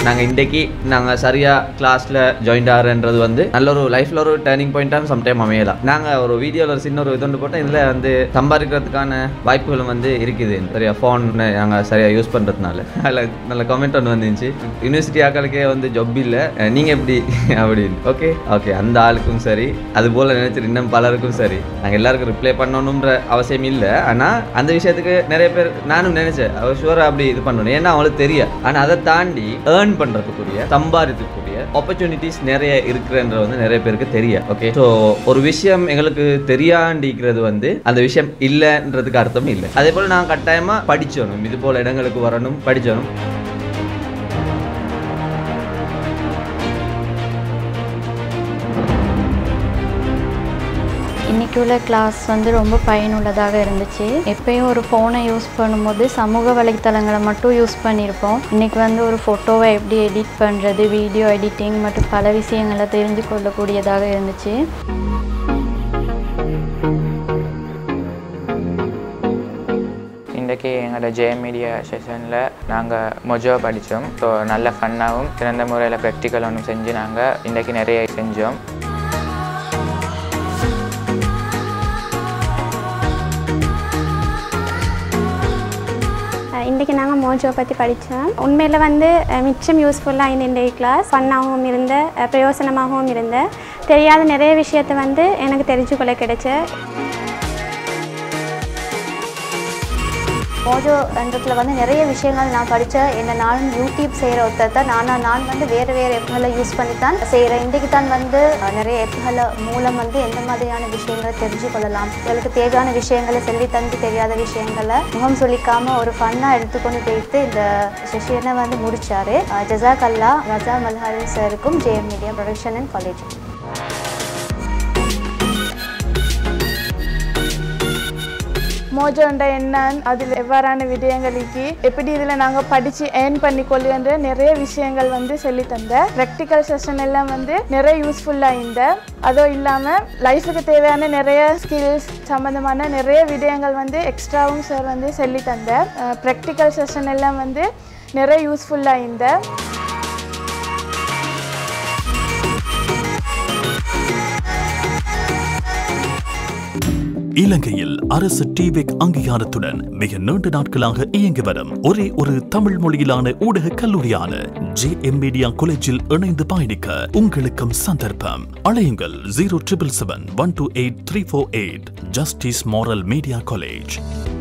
நாங்கள் இன்றைக்கு நாங்கள் சரியாக கிளாஸில் ஜாயின் ஆகிறன்றது வந்து நல்ல ஒரு லைஃப்பில் ஒரு டேர்னிங் பாயிண்ட்டாக சம்டைம் அமையலாம் நாங்கள் ஒரு வீடியோவில் ஒரு சின்ன ஒரு இது ஒன்று போட்டால் இதில் வந்து சம்பாதிக்கிறதுக்கான வாய்ப்புகளும் வந்து இருக்குது சரியா ஃபோன் நாங்கள் சரியாக யூஸ் பண்ணுறதுனால அதில் நல்ல கமெண்ட் ஒன்று வந்துச்சு யூனிவர்சிட்டி ஆக்களுக்கே வந்து ஜொப் இல்லை நீங்கள் எப்படி அப்படின்னு ஓகே ஓகே அந்த ஆளுக்கும் சரி அது போல் நினைச்சிட்டு இன்னும் பலருக்கும் சரி நாங்கள் எல்லாருக்கும் ரிப்ளை பண்ணணுன்ற அவசியம் இல்லை ஆனால் அந்த விஷயத்துக்கு நிறைய பேர் நானும் நினைச்சேன் அவர் ஷுவராக அப்படி இது பண்ணணும் ஏன்னா அவங்களுக்கு தெரியும் ஆனால் அதை தாண்டி ஏர்ன் பண்ணுறதுக்குரிய சம்பாதிக்கக்கூடிய ஆப்பர்ச்சுனிட்டிஸ் நிறைய இருக்குன்றது வந்து நிறைய பேருக்கு தெரியும் ஓகே ஸோ ஒரு விஷயம் எங்களுக்கு தெரியாண்டிக்கிறது வந்து அந்த விஷயம் இல்லைன்றதுக்கு அர்த்தம் இல்லை அதே போல் நான் கட்டாயமாக படிச்சணும் இது போல் இடங்களுக்கு வரணும் படிச்சணும் இன்னைக்கு உள்ள கிளாஸ் வந்து ரொம்ப பயனுள்ளதாக இருந்துச்சு எப்பயும் ஒரு ஃபோனை யூஸ் பண்ணும்போது சமூக வலைத்தளங்களை மட்டும் யூஸ் பண்ணியிருப்போம் இன்னைக்கு வந்து ஒரு ஃபோட்டோவை எப்படி எடிட் பண்ணுறது வீடியோ எடிட்டிங் மற்றும் பல விஷயங்களை தெரிந்து கொள்ளக்கூடியதாக இருந்துச்சு இன்றைக்கி எங்களோட ஜெயம் மீடியா செஷனில் நாங்கள் மொஜோ படித்தோம் ஸோ நல்ல ஃபன்னாகவும் சிறந்த முறையில் ப்ராக்டிக்கல் ஒன்றும் செஞ்சு நாங்கள் இன்றைக்கி நிறைய செஞ்சோம் இன்றைக்கி நாங்கள் மோஜோ பற்றி படித்தோம் உண்மையில் வந்து அஹ், மிச்சம் யூஸ்ஃபுல்லாக இந்த இன்றைய கிளாஸ் ஃபன்னாகவும் இருந்த அஹ், பிரயோசனமாகவும் இருந்த தெரியாத நிறைய விஷயத்தை வந்து எனக்கு தெரிஞ்சுக்கொள்ள கிடைச்ச மோஜோ என்றதுல வந்து நிறைய விஷயங்கள் நான் படித்தேன் என்ன நானும் யூடியூப் செய்கிற ஒருத்தர் தான் நான் நான் வந்து வேறு வேறு ஆப்புகளை யூஸ் பண்ணி தான் செய்கிறேன் இன்றைக்கு தான் வந்து அஹ், நிறைய ஆப்புகளை மூலம் வந்து எந்த மாதிரியான விஷயங்களை தெரிஞ்சு கொள்ளலாம் உங்களுக்கு தேவையான விஷயங்களை சொல்லி தந்து தெரியாத விஷயங்களை முகம் சொல்லிக்காமல் ஒரு ஃபன்னாக எடுத்துக்கொண்டு போயிட்டு இந்த செஷனை வந்து முடிச்சாரு அஹ், ஜசாக் அல்லா ரஜா மல்ஹாரி சாருக்கும் JM media production and college மோஜோண்ட என்னன்னு அதில் எவ்வாறான விடயங்களுக்கு எப்படி இதில் நாங்கள் படித்து ஏர்ன் பண்ணி கொள்ளுன்ற நிறைய விஷயங்கள் வந்து சொல்லி தந்த ப்ராக்டிக்கல் செஷன் எல்லாம் வந்து நிறைய யூஸ்ஃபுல்லாக இந்த அதுவும் இல்லாமல் லைஃபுக்கு தேவையான நிறைய ஸ்கில்ஸ் சம்மந்தமான நிறைய விடயங்கள் வந்து எக்ஸ்ட்ராவும் சார் வந்து சொல்லி தந்த ப்ராக்டிக்கல் செஷன் எல்லாம் வந்து நிறைய யூஸ்ஃபுல்லாக இந்த இலங்கையில் அரசு டிவெக் அங்கீகாரத்துடன் மிக நீண்ட நாட்களாக இயங்கி வரும் ஒரே ஒரு தமிழ் மொழியிலான ஊடக கல்லூரியான ஜே எம் மீடியா காலேஜில் இணைந்து பயணிக்க உங்களுக்கும் சந்தர்ப்பம் அழையுங்கள் zero triple seven one two eight three four eight justice moral media college